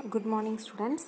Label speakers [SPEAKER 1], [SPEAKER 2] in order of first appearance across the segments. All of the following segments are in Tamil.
[SPEAKER 1] Good morning, students.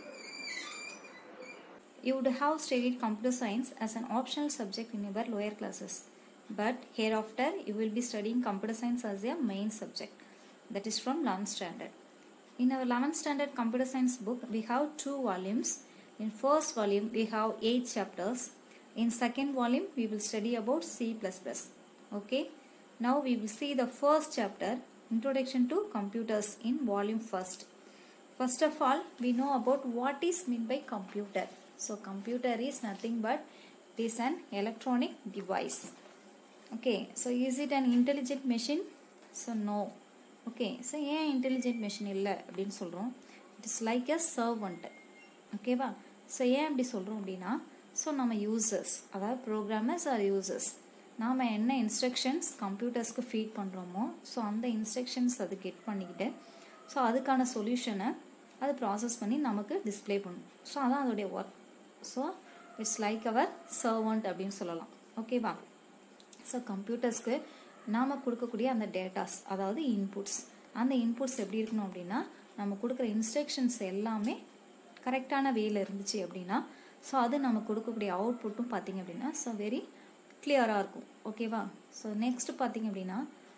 [SPEAKER 2] You would have studied computer science as an optional subject in your lower classes. But hereafter, you will be studying computer science as a main subject. That is from 11th standard. In our 11th standard computer science book, we have two volumes. In first volume, we have eight chapters. In second volume, we will study about C++. Okay. Now we will see the first chapter, Introduction to Computers in volume first. First of all, we know about what is meant by computer. So computer is nothing but it is an electronic device. Okay, so is it an intelligent machine? So no. Okay, so ஏன் intelligent machine இல்லை அப்படின்னு சொல்கிறோம் it is like a servant ஓகேவா ஸோ ஏன் அப்படி சொல்கிறோம் அப்படின்னா ஸோ நம்ம யூசர்ஸ் அதாவது ப்ரோக்ராமர்ஸ் ஆர் யூசர்ஸ் நாம் என்ன இன்ஸ்ட்ரக்ஷன்ஸ் கம்ப்யூட்டர்ஸ்க்கு ஃபீட் பண்ணுறோமோ ஸோ அந்த இன்ஸ்ட்ரக்ஷன்ஸ் அது கெட் பண்ணிக்கிட்டு ஸோ அதுக்கான சொல்யூஷனை அது ப்ராசஸ் பண்ணி நமக்கு டிஸ்பிளே பண்ணும் ஸோ அதான் அதோடைய work so it's like our servant அப்படின்னு சொல்லலாம் ஓகேவா ஸோ கம்ப்யூட்டர்ஸ்க்கு நாம் கொடுக்கக்கூடிய அந்த டேட்டாஸ் அதாவது இன்புட்ஸ் அந்த இன்புட்ஸ் எப்படி இருக்கணும் அப்படின்னா நம்ம கொடுக்குற இன்ஸ்ட்ரக்ஷன்ஸ் எல்லாமே கரெக்டான வேல இருந்துச்சு அப்படின்னா ஸோ அது நம்ம கொடுக்கக்கூடிய அவுட்புட்டும் பார்த்தீங்க அப்படின்னா ஸோ வெரி கிளியராக இருக்கும் ஓகேவா ஸோ நெக்ஸ்ட் பார்த்தீங்க அப்படின்னா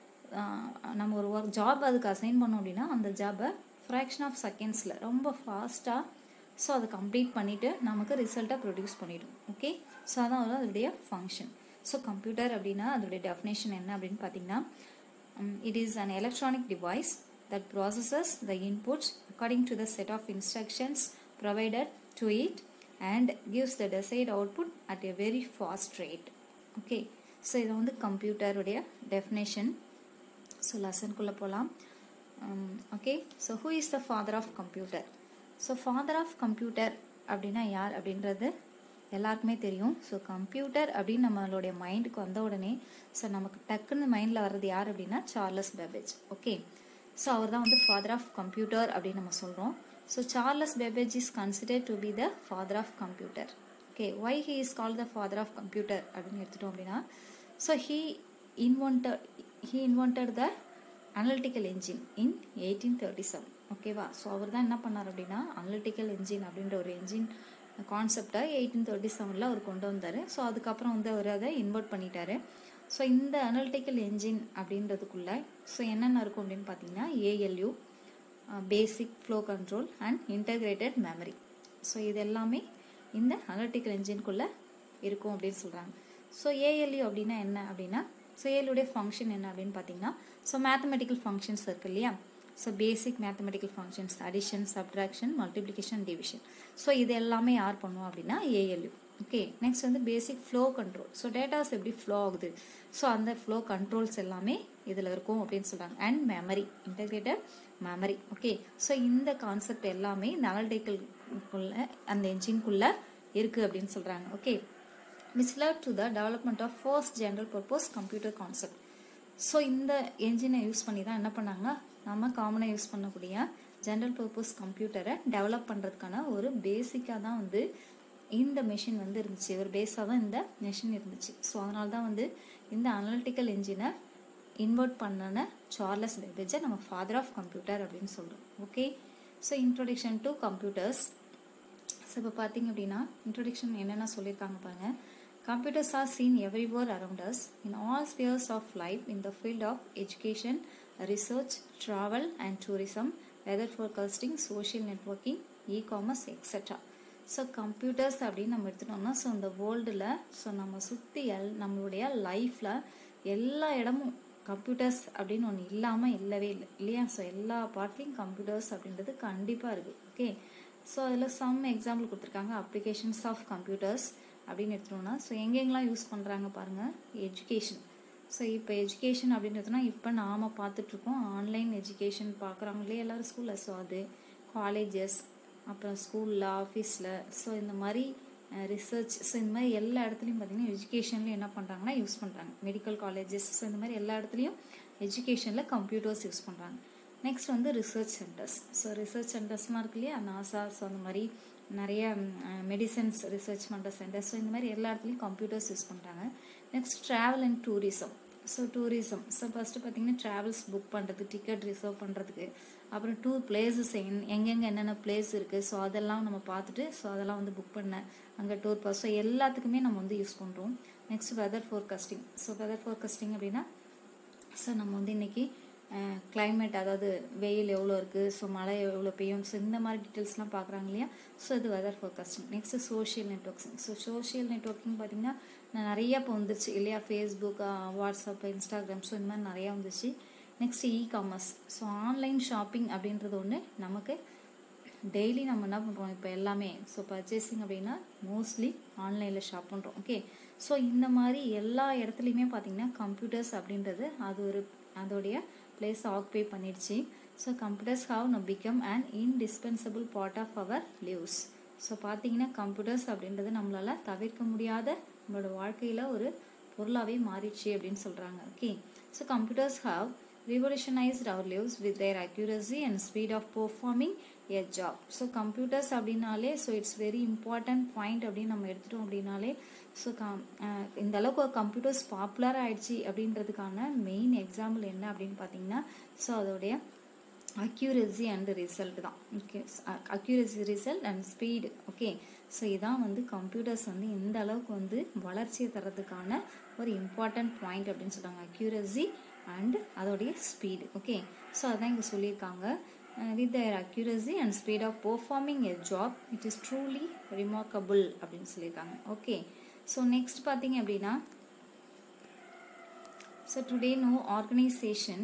[SPEAKER 2] நம்ம ஒரு ஒர்க் ஜாப் அதுக்கு அசைன் பண்ணோம் அப்படின்னா அந்த ஜாபை ஃப்ராக்ஷன் ஆஃப் செகண்ட்ஸில் ரொம்ப ஃபாஸ்ட்டாக ஸோ அதை கம்ப்ளீட் பண்ணிவிட்டு நமக்கு ரிசல்ட்டை ப்ரொடியூஸ் பண்ணிவிடும் ஓகே ஸோ அதான் வந்து அதோடைய ஃபங்க்ஷன் ஸோ கம்ப்யூட்டர் அப்படின்னா அதோடைய டெஃபினேஷன் என்ன அப்படின்னு பார்த்தீங்கன்னா it is an electronic device that processes the inputs according to the set of instructions provided to it and gives the desired output at a very fast rate okay so இது வந்து கம்ப்யூட்டருடைய டெஃபினேஷன் ஸோ லெசனுக்குள்ளே போகலாம் okay so who is the father of computer so father of computer அப்படின்னா யார் அப்படின்றது எல்லாருக்குமே தெரியும் ஸோ கம்ப்யூட்டர் அப்படின்னு நம்மளுடைய மைண்டுக்கு வந்த உடனே ஸோ நமக்கு டக்குன்னு மைண்டில் வர்றது யார் அப்படின்னா சார்லஸ் பேபேஜ் ஓகே ஸோ அவர் தான் வந்து ஃபாதர் ஆஃப் கம்ப்யூட்டர் அப்படின்னு நம்ம சொல்கிறோம் so Charles Babbage is consider to be the father of computer okay why he is call the father of computer அப்படின்னு எடுத்துட்டோம் அப்படின்னா so he invented he invented the analytical engine in eighteen thirty seven ஓகேவா ஸோ அவர் தான் என்ன பண்ணார் அப்படின்னா அனலிட்டிக்கல் என்ஜின் அப்படின்ற ஒரு என்ஜின் கான்செப்டை எயிட்டீன் தேர்ட்டி செவனில் அவர் கொண்டு வந்தார் ஸோ அதுக்கப்புறம் வந்து அவர் அதை இன்வெர்ட் பண்ணிட்டாரு ஸோ இந்த அனலிட்டிக்கல் என்ஜின் அப்படின்றதுக்குள்ள ஸோ என்னென்ன இருக்கும் அப்படின்னு பார்த்தீங்கன்னா ALU basic flow control and integrated memory so இது எல்லாமே இந்த அனலிட்டிக்கல் என்ஜின்குள்ளே இருக்கும் அப்படின்னு சொல்கிறாங்க ஸோ ஏஎல்யூ அப்படின்னா என்ன அப்படின்னா ஸோ ஏஎல்யூடைய ஃபங்க்ஷன் என்ன அப்படின்னு பார்த்தீங்கன்னா ஸோ மேத்தமெட்டிக்கல் ஃபங்க்ஷன்ஸ் இருக்கு இல்லையா so basic mathematical functions addition subtraction multiplication division so இது எல்லாமே யார் பண்ணுவோம் அப்படின்னா ஏஎல்யூ ஓகே நெக்ஸ்ட் வந்து basic flow control so datas எப்படி ஃப்ளோ ஆகுது ஸோ அந்த ஃப்ளோ கண்ட்ரோல்ஸ் எல்லாமே இதில் இருக்கும் அப்படின்னு சொல்கிறாங்க and memory integrated memory okay so இந்த கான்செப்ட் எல்லாமே இந்த அனலிட்டிக்கல்குள்ள அந்த என்ஜின்குள்ளே இருக்குது அப்படின்னு சொல்கிறாங்க okay which love to the development of first general purpose computer concept so இந்த என்ஜினை யூஸ் பண்ணி தான் என்ன பண்ணாங்க நம்ம காமனாக யூஸ் பண்ணக்கூடிய ஜென்ரல் பர்பஸ் கம்ப்யூட்டரை டெவலப் பண்ணுறதுக்கான ஒரு பேசிக்காக தான் வந்து இந்த மெஷின் வந்து இருந்துச்சு ஒரு பேஸாக தான் இந்த மெஷின் இருந்துச்சு ஸோ அதனால தான் வந்து இந்த அனலிட்டிக்கல் என்ஜினை இன்வெர்ட் பண்ணன சார்லஸ் பேபேஜை நம்ம ஃபாதர் ஆஃப் கம்ப்யூட்டர் அப்படின்னு சொல்கிறோம் okay so introduction to computers so இப்போ பார்த்தீங்க அப்படின்னா இன்ட்ரொடக்ஷன் என்னென்ன சொல்லியிருக்காங்க பாருங்கள் Computers are seen everywhere around us in all spheres of life in the field of education, research, travel and tourism, weather forecasting, social networking, e-commerce, etc. So computers அப்படின்னு நம்ம எடுத்துட்டோம்னா ஸோ இந்த வேர்ல்டில் ஸோ நம்ம சுற்றி எல் நம்மளுடைய லைஃப்பில் எல்லா இடமும் கம்ப்யூட்டர்ஸ் அப்படின்னு ஒன்று இல்லாமல் இல்லவே இல்லை இல்லையா ஸோ எல்லா பார்ட்லேயும் கம்ப்யூட்டர்ஸ் அப்படின்றது கண்டிப்பாக இருக்குது ஓகே ஸோ அதில் சம் எக்ஸாம்பிள் கொடுத்துருக்காங்க அப்ளிகேஷன்ஸ் ஆஃப் கம்ப்யூட்டர்ஸ் அப்படின்னு எடுத்துட்டோம்னா ஸோ எங்கெங்கெல்லாம் யூஸ் பண்ணுறாங்க பாருங்கள் எஜுகேஷன் ஸோ இப்போ எஜுகேஷன் அப்படின்னு எடுத்தோம்னா இப்போ நாம் பார்த்துட்ருக்கோம் ஆன்லைன் எஜுகேஷன் பார்க்குறாங்களே எல்லோரும் ஸ்கூலில் ஸோ அது காலேஜஸ் அப்புறம் ஸ்கூலில் ஆஃபீஸில் ஸோ இந்த மாதிரி ரிசர்ச் ஸோ இந்த மாதிரி எல்லா இடத்துலையும் பார்த்திங்கன்னா எஜுகேஷன்லேயும் என்ன பண்ணுறாங்கன்னா யூஸ் பண்ணுறாங்க மெடிக்கல் காலேஜஸ் ஸோ இந்த மாதிரி எல்லா இடத்துலையும் எஜுகேஷனில் கம்ப்யூட்டர்ஸ் யூஸ் பண்ணுறாங்க நெக்ஸ்ட் வந்து ரிசர்ச் சென்டர்ஸ் ஸோ ரிசர்ச் சென்டர்ஸ்லாம் இருக்கு இல்லையா நாசா ஸோ அந்த மாதிரி நிறைய மெடிசன்ஸ் ரிசர்ச் பண்ணுற சென்டர்ஸ் ஸோ இந்த மாதிரி எல்லா இடத்துலையும் கம்ப்யூட்டர்ஸ் யூஸ் பண்ணுறாங்க next travel and tourism so tourism so first பார்த்தீங்கன்னா ட்ராவல்ஸ் புக் பண்ணுறது டிக்கெட் ரிசர்வ் பண்ணுறதுக்கு அப்புறம் டூர் பிளேசஸ் எங் எங்கெங்கே என்னென்ன பிளேஸ் இருக்குது ஸோ அதெல்லாம் நம்ம பார்த்துட்டு ஸோ அதெல்லாம் வந்து புக் பண்ண அங்கே டூர் பாஸ் ஸோ எல்லாத்துக்குமே நம்ம வந்து யூஸ் பண்ணுறோம் next weather forecasting so weather forecasting அப்படின்னா ஸோ நம்ம வந்து இன்றைக்கி கிளைமேட் அதாவது வெயில் எவ்வளோ இருக்குது ஸோ மழை எவ்வளோ பெய்யும் ஸோ இந்த மாதிரி டீட்டெயில்ஸ்லாம் பார்க்குறாங்க இல்லையா ஸோ இது weather forecasting next social networking so social networking பார்த்திங்கன்னா நிறைய இப்போ வந்துருச்சு இல்லையா ஃபேஸ்புக் வாட்ஸ்அப் இன்ஸ்டாகிராம் ஸோ இந்த மாதிரி நிறையா வந்துச்சு next e commerce so online shopping அப்படின்றது ஒன்று நமக்கு டெய்லி நம்ம என்ன பண்ணுறோம் இப்போ எல்லாமே ஸோ பர்ச்சேசிங் அப்படின்னா மோஸ்ட்லி ஆன்லைனில் ஷாப் பண்ணுறோம் ஓகே ஸோ இந்த மாதிரி எல்லா இடத்துலையுமே பார்த்தீங்கன்னா கம்ப்யூட்டர்ஸ் அப்படின்றது அது ஒரு அதோடைய பிளேஸ் ஆக்குபை பண்ணிடுச்சு so computers have no become and indispensable part of our lives so பார்த்தீங்கன்னா கம்ப்யூட்டர்ஸ் அப்படின்றது நம்மளால் தவிர்க்க முடியாத நம்மளோட வாழ்க்கையில் ஒரு பொருளாகவே மாறிடுச்சு அப்படின்னு சொல்கிறாங்க okay so computers have revolutionized our lives with their accuracy and speed of performing a job. So computers அப்படின்னாலே so it's very important point அப்படின்னு நம்ம எடுத்துட்டோம் அப்படின்னாலே ஸோ கம் இந்த அளவுக்கு கம்ப்யூட்டர்ஸ் பாப்புலர் ஆயிடுச்சு அப்படின்றதுக்கான மெயின் எக்ஸாம்பிள் என்ன அப்படின்னு பார்த்தீங்கன்னா ஸோ அதோடைய அக்யூரசி அண்ட் ரிசல்ட் தான் okay accuracy result and speed okay so இதான் வந்து கம்ப்யூட்டர்ஸ் வந்து இந்த அளவுக்கு வந்து வளர்ச்சியை தரதுக்கான ஒரு இம்பார்ட்டன்ட் பாயிண்ட் அப்படின்னு சொல்கிறாங்க அக்யூரசி அண்ட் அதோடைய ஸ்பீடு ஓகே ஸோ அதான் இங்கே சொல்லியிருக்காங்க with their accuracy and speed of performing a job it is truly remarkable அப்படின்னு சொல்லியிருக்காங்க ஓகே ஸோ நெக்ஸ்ட் பார்த்தீங்க அப்படின்னா so today no organisation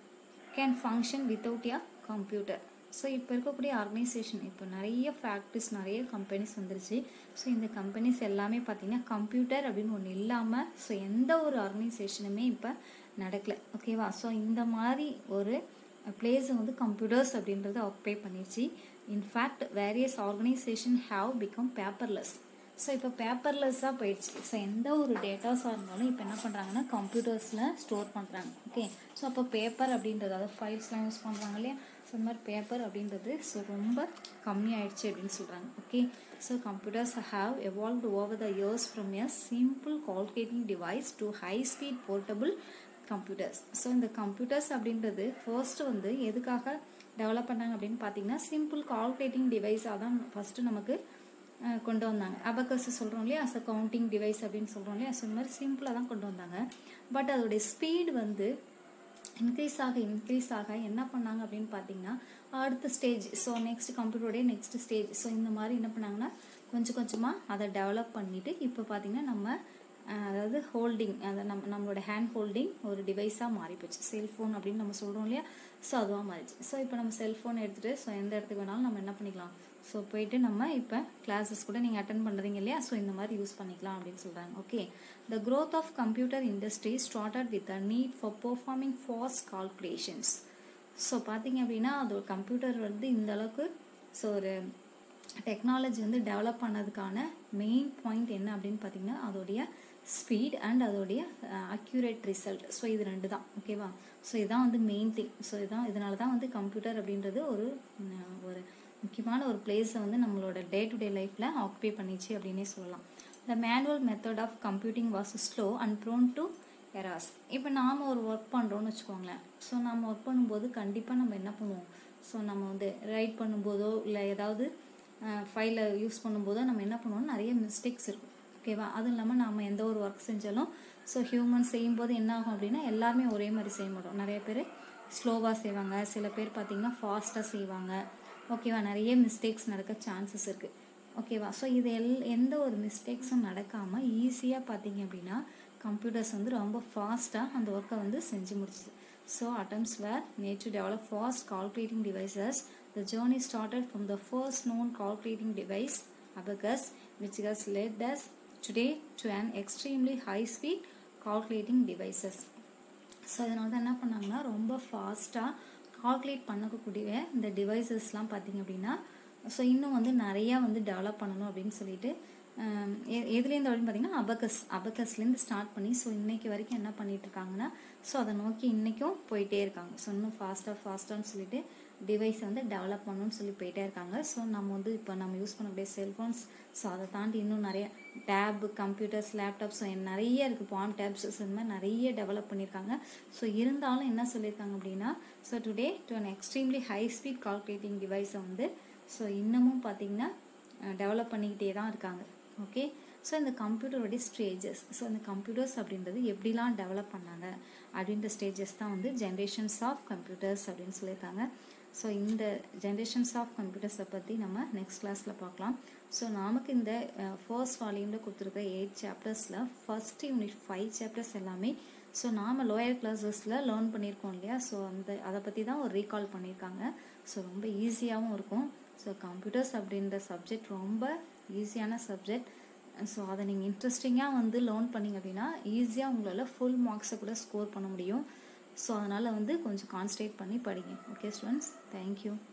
[SPEAKER 2] can function without ya computer so இப்போ இருக்கக்கூடிய ஆர்கனைசேஷன் இப்போ நிறைய ஃபேக்ட்ரிஸ் நிறைய கம்பெனிஸ் வந்துருச்சு ஸோ இந்த கம்பெனிஸ் எல்லாமே பார்த்தீங்கன்னா கம்ப்யூட்டர் அப்படின்னு ஒன்று இல்லாமல் ஸோ எந்த ஒரு ஆர்கனைசேஷனுமே இப்போ நடக்கல ஓகேவா ஸோ இந்த மாதிரி ஒரு பிளேஸை வந்து கம்ப்யூட்டர்ஸ் அப்படின்றத ஆக்குபை பண்ணிடுச்சு in fact various organisation have become paperless so இப்போ பேப்பர்லெஸ்ஸாக போயிடுச்சு ஸோ எந்த ஒரு டேட்டாஸாக இருந்தாலும் இப்போ என்ன பண்ணுறாங்கன்னா கம்ப்யூட்டர்ஸில் ஸ்டோர் பண்ணுறாங்க ஓகே ஸோ அப்போ பேப்பர் அப்படின்றது அதாவது ஃபைல்ஸ்லாம் யூஸ் பண்ணுறாங்க இல்லையா ஸோ இந்த மாதிரி பேப்பர் அப்படின்றது ஸோ ரொம்ப கம்மியாயிடுச்சு அப்படின்னு சொல்கிறாங்க okay so computers have evolved over the years from a simple calculating device to high speed portable computers so இந்த கம்ப்யூட்டர்ஸ் அப்படின்றது ஃபர்ஸ்ட் வந்து எதுக்காக டெவலப் பண்ணாங்க அப்படின்னு பார்த்தீங்கன்னா சிம்பிள் கால்குலேட்டிங் டிவைஸாக தான் ஃபஸ்ட்டு நமக்கு கொண்டு வந்தாங்க அபக்கஸ் சொல்கிறோம் இல்லையா அஸ் அ கவுண்டிங் டிவைஸ் அப்படின்னு சொல்கிறோம் இல்லையா ஸோ இந்த மாதிரி சிம்பிளாக தான் கொண்டு வந்தாங்க பட் அதோடைய ஸ்பீடு வந்து இன்க்ரீஸ் ஆக இன்க்ரீஸ் ஆக என்ன பண்ணாங்க அப்படின்னு பார்த்தீங்கன்னா அடுத்த ஸ்டேஜ் ஸோ நெக்ஸ்ட் கம்ப்யூட்டருடைய நெக்ஸ்ட் ஸ்டேஜ் ஸோ இந்த மாதிரி என்ன பண்ணாங்கன்னா கொஞ்சம் கொஞ்சமாக அதை டெவலப் பண்ணிவிட்டு இப்போ பார்த்தீங்கன்னா நம்ம அதாவது ஹோல்டிங் அதை நம்ம நம்மளோட ஹேண்ட் ஹோல்டிங் ஒரு டிவைஸாக மாறி போச்சு செல்ஃபோன் அப்படின்னு நம்ம சொல்கிறோம் இல்லையா ஸோ அதுவாக மாறிச்சு ஸோ இப்போ நம்ம செல்ஃபோன் எடுத்துகிட்டு ஸோ எந்த இடத்துக்கு வேணாலும் நம்ம என்ன பண்ணிக்கலாம் ஸோ போயிட்டு நம்ம இப்போ கிளாஸஸ் கூட நீங்கள் அட்டன் பண்ணுறீங்க இல்லையா ஸோ இந்த மாதிரி யூஸ் பண்ணிக்கலாம் அப்படின்னு சொல்கிறாங்க okay the growth of computer industry started with a need for performing fast calculations so பார்த்தீங்க அப்படின்னா அது ஒரு கம்ப்யூட்டர் வந்து இந்த அளவுக்கு ஸோ ஒரு டெக்னாலஜி வந்து டெவலப் பண்ணதுக்கான மெயின் பாயிண்ட் என்ன அப்படின்னு பார்த்தீங்கன்னா அதோடைய ஸ்பீட் அண்ட் அதோடைய அக்யூரேட் ரிசல்ட் ஸோ இது ரெண்டு தான் ஓகேவா ஸோ இதுதான் வந்து மெயின் திங் ஸோ இதான் இதனால தான் வந்து கம்ப்யூட்டர் அப்படின்றது ஒரு ஒரு முக்கியமான ஒரு பிளேஸை வந்து நம்மளோட டே டு டே லைஃப்பில் ஆக்குபை பண்ணிச்சு அப்படின்னே சொல்லலாம் the manual method of computing was slow and prone to errors இப்போ நாம் ஒரு ஒர்க் பண்ணுறோன்னு வச்சுக்கோங்களேன் ஸோ நம்ம ஒர்க் பண்ணும்போது கண்டிப்பாக நம்ம என்ன பண்ணுவோம் ஸோ நம்ம வந்து ரைட் பண்ணும்போதோ இல்லை ஏதாவது ஃபைலை யூஸ் பண்ணும்போதோ நம்ம என்ன பண்ணுவோம் நிறைய மிஸ்டேக்ஸ் இருக்கும் ஓகேவா அதுவும் இல்லாமல் நாம் எந்த ஒரு ஒர்க் செஞ்சாலும் ஸோ ஹியூமன் செய்யும்போது என்ன ஆகும் அப்படின்னா எல்லாருமே ஒரே மாதிரி செய்ய மாட்டோம் நிறைய பேர் ஸ்லோவாக செய்வாங்க சில பேர் பார்த்திங்கன்னா ஃபாஸ்ட்டாக செய்வாங்க ஓகேவா நிறைய மிஸ்டேக்ஸ் நடக்க சான்சஸ் இருக்குது ஓகேவா ஸோ இது எல் எந்த ஒரு மிஸ்டேக்ஸும் நடக்காமல் ஈஸியாக பார்த்தீங்க அப்படின்னா கம்ப்யூட்டர்ஸ் வந்து ரொம்ப ஃபாஸ்ட்டாக அந்த ஒர்க்கை வந்து செஞ்சு முடிச்சுது so attempts were made to develop fast calculating devices the journey started from the first known calculating device abacus which has led us today to an extremely high speed calculating devices so அதனால தான் என்ன பண்ணாங்கன்னா ரொம்ப ஃபாஸ்ட்டாக கால்குலேட் பண்ணக்கூடிய இந்த டிவைசஸ்லாம் பார்த்தீங்க அப்படின்னா ஸோ இன்னும் வந்து நிறையா வந்து டெவலப் பண்ணணும் அப்படின்னு சொல்லிட்டு எதுலேருந்து அப்படின்னு பார்த்தீங்கன்னா அபக்கஸ் அபக்கஸ்லேருந்து ஸ்டார்ட் பண்ணி ஸோ இன்னைக்கு வரைக்கும் என்ன பண்ணிட்டு இருக்காங்கன்னா ஸோ அதை நோக்கி இன்றைக்கும் போயிட்டே இருக்காங்க ஸோ இன்னும் ஃபாஸ்ட்டாக ஃபாஸ்ட்டான்னு சொல்லிட்டு டிவைஸ் வந்து டெவலப் பண்ணணும்னு சொல்லி போயிட்டே இருக்காங்க ஸோ நம்ம வந்து இப்போ நம்ம யூஸ் பண்ணக்கூடிய செல்ஃபோன்ஸ் ஸோ அதை தாண்டி இன்னும் நிறைய டேப் கம்ப்யூட்டர்ஸ் லேப்டாப்ஸ் நிறைய இருக்குது பாம் டேப்ஸ் இந்த மாதிரி நிறைய டெவலப் பண்ணியிருக்காங்க ஸோ இருந்தாலும் என்ன சொல்லியிருக்காங்க அப்படின்னா so today to an extremely high speed calculating டிவைஸை வந்து ஸோ இன்னமும் பார்த்தீங்கன்னா டெவலப் பண்ணிக்கிட்டே தான் இருக்காங்க ஓகே ஸோ இந்த கம்ப்யூட்டருடைய ஸ்டேஜஸ் ஸோ இந்த கம்ப்யூட்டர்ஸ் அப்படின்றது எப்படிலாம் டெவலப் பண்ணாங்க அப்படின்ற ஸ்டேஜஸ் தான் வந்து ஜென்ரேஷன்ஸ் ஆஃப் கம்ப்யூட்டர்ஸ் அப்படின்னு சொல்லியிருக்காங்க ஸோ இந்த ஜென்ரேஷன்ஸ் ஆஃப் கம்ப்யூட்டர்ஸை பற்றி நம்ம நெக்ஸ்ட் கிளாஸில் பார்க்கலாம் ஸோ நமக்கு இந்த ஃபர்ஸ்ட் வால்யூமில் கொடுத்துருக்க எயிட் சாப்டர்ஸில் ஃபர்ஸ்ட் யூனிட் ஃபைவ் சாப்டர்ஸ் எல்லாமே ஸோ நாம் லோயர் கிளாஸஸில் லேர்ன் பண்ணியிருக்கோம் இல்லையா ஸோ அந்த அதை பற்றி தான் ஒரு ரீகால் பண்ணியிருக்காங்க ஸோ ரொம்ப ஈஸியாகவும் இருக்கும் ஸோ கம்ப்யூட்டர்ஸ் அப்படின்ற சப்ஜெக்ட் ரொம்ப ஈஸியான சப்ஜெக்ட் ஸோ அதை நீங்கள் இன்ட்ரெஸ்டிங்காக வந்து லேர்ன் பண்ணிங்க அப்படின்னா ஈஸியாக உங்களால் ஃபுல் மார்க்ஸை கூட ஸ்கோர் பண்ண முடியும் ஸோ அதனால் வந்து கொஞ்சம் கான்சன்ட்ரேட் பண்ணி படிங்க ஓகே ஸ்டூடெண்ட்ஸ் தேங்க்யூ